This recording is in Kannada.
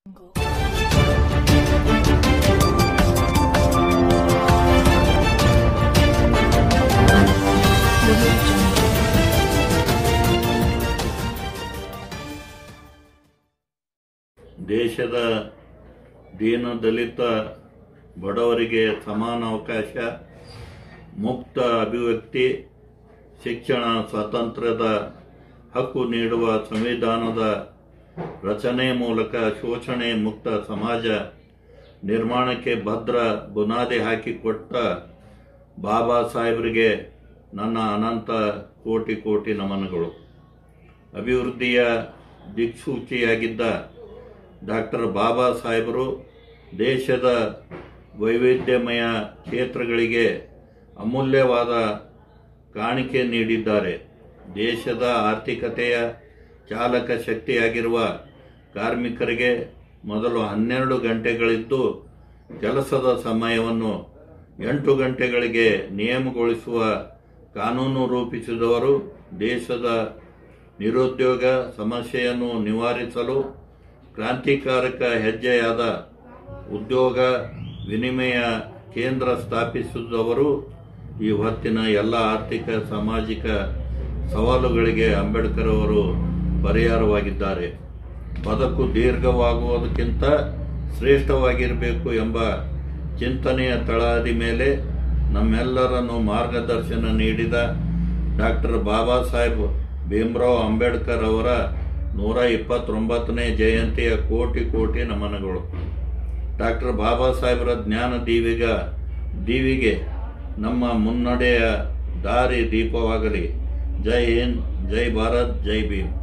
ದೇಶದ ದೀನ ದಲಿತ ಬಡವರಿಗೆ ಸಮಾನ ಅವಕಾಶ ಮುಕ್ತ ಅಭಿವ್ಯಕ್ತಿ ಶಿಕ್ಷಣ ಸ್ವಾತಂತ್ರ್ಯದ ಹಕ್ಕು ನೀಡುವ ಸಂವಿಧಾನದ ರಚನೆ ಮೂಲಕ ಶೋಷಣೆ ಮುಕ್ತ ಸಮಾಜ ನಿರ್ಮಾಣಕ್ಕೆ ಭದ್ರ ಬುನಾದಿ ಹಾಕಿಕೊಟ್ಟ ಬಾಬಾ ಸಾಹೇಬರಿಗೆ ನನ್ನ ಅನಂತ ಕೋಟಿ ಕೋಟಿ ನಮನಗಳು ಅಭಿವೃದ್ಧಿಯ ದಿಕ್ಸೂಚಿಯಾಗಿದ್ದ ಡಾಕ್ಟರ್ ಬಾಬಾ ಸಾಹೇಬರು ದೇಶದ ವೈವಿಧ್ಯಮಯ ಕ್ಷೇತ್ರಗಳಿಗೆ ಅಮೂಲ್ಯವಾದ ಕಾಣಿಕೆ ನೀಡಿದ್ದಾರೆ ದೇಶದ ಆರ್ಥಿಕತೆಯ ಚಾಲಕ ಶಕ್ತಿಯಾಗಿರುವ ಕಾರ್ಮಿಕರಿಗೆ ಮೊದಲು ಹನ್ನೆರಡು ಗಂಟೆಗಳಿದ್ದು ಕೆಲಸದ ಸಮಯವನ್ನು ಎಂಟು ಗಂಟೆಗಳಿಗೆ ನಿಯಮಗೊಳಿಸುವ ಕಾನೂನು ರೂಪಿಸಿದವರು ದೇಶದ ನಿರುದ್ಯೋಗ ಸಮಸ್ಯೆಯನ್ನು ನಿವಾರಿಸಲು ಕ್ರಾಂತಿಕಾರಕ ಹೆಜ್ಜೆಯಾದ ಉದ್ಯೋಗ ವಿನಿಮಯ ಕೇಂದ್ರ ಸ್ಥಾಪಿಸಿದವರು ಈ ಹೊತ್ತಿನ ಎಲ್ಲ ಆರ್ಥಿಕ ಸಾಮಾಜಿಕ ಸವಾಲುಗಳಿಗೆ ಅಂಬೇಡ್ಕರ್ ಅವರು ಪರಿಹಾರವಾಗಿದ್ದಾರೆ ಬದುಕು ದೀರ್ಘವಾಗುವುದಕ್ಕಿಂತ ಶ್ರೇಷ್ಠವಾಗಿರಬೇಕು ಎಂಬ ಚಿಂತನೆಯ ತಳಹದಿ ಮೇಲೆ ನಮ್ಮೆಲ್ಲರನ್ನು ಮಾರ್ಗದರ್ಶನ ನೀಡಿದ ಡಾಕ್ಟರ್ ಬಾಬಾ ಸಾಹೇಬ್ ಭೀಮರಾವ್ ಅಂಬೇಡ್ಕರ್ ಅವರ ನೂರ ಇಪ್ಪತ್ತೊಂಬತ್ತನೇ ಜಯಂತಿಯ ಕೋಟಿ ಕೋಟಿ ನಮನಗಳು ಡಾಕ್ಟರ್ ಬಾಬಾ ಸಾಹೇಬರ ಜ್ಞಾನ ದೀವಿಗ ದೀವಿಗೆ ನಮ್ಮ ಮುನ್ನಡೆಯ ದಾರಿ ದೀಪವಾಗಲಿ ಜೈ ಹಿಂದ್ ಜೈ ಭಾರತ್ ಜೈ ಭೀಮ್